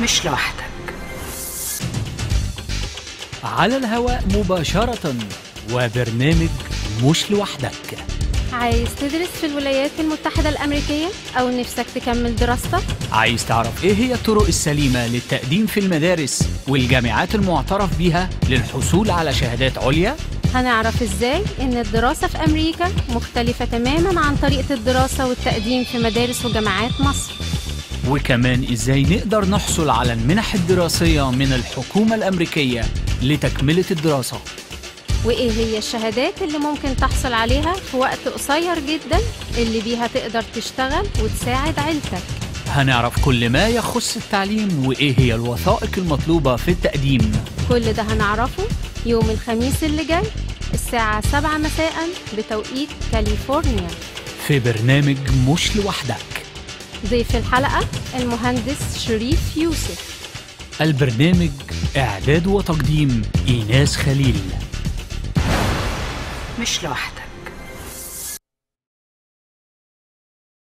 مش لوحدك على الهواء مباشرة وبرنامج مش لوحدك عايز تدرس في الولايات المتحدة الأمريكية أو نفسك تكمل دراستك؟ عايز تعرف ايه هي الطرق السليمة للتقديم في المدارس والجامعات المعترف بيها للحصول على شهادات عليا؟ هنعرف إزاي إن الدراسة في أمريكا مختلفة تماماً عن طريقة الدراسة والتقديم في مدارس وجامعات مصر وكمان ازاي نقدر نحصل على المنح الدراسية من الحكومة الأمريكية لتكملة الدراسة وإيه هي الشهادات اللي ممكن تحصل عليها في وقت قصير جدا اللي بيها تقدر تشتغل وتساعد عيلتك هنعرف كل ما يخص التعليم وايه هي الوثائق المطلوبة في التقديم كل ده هنعرفه يوم الخميس اللي جاي الساعة 7 مساء بتوقيت كاليفورنيا في برنامج مش لوحدك ضيف الحلقة المهندس شريف يوسف البرنامج إعداد وتقديم إيناس خليل مش لوحدك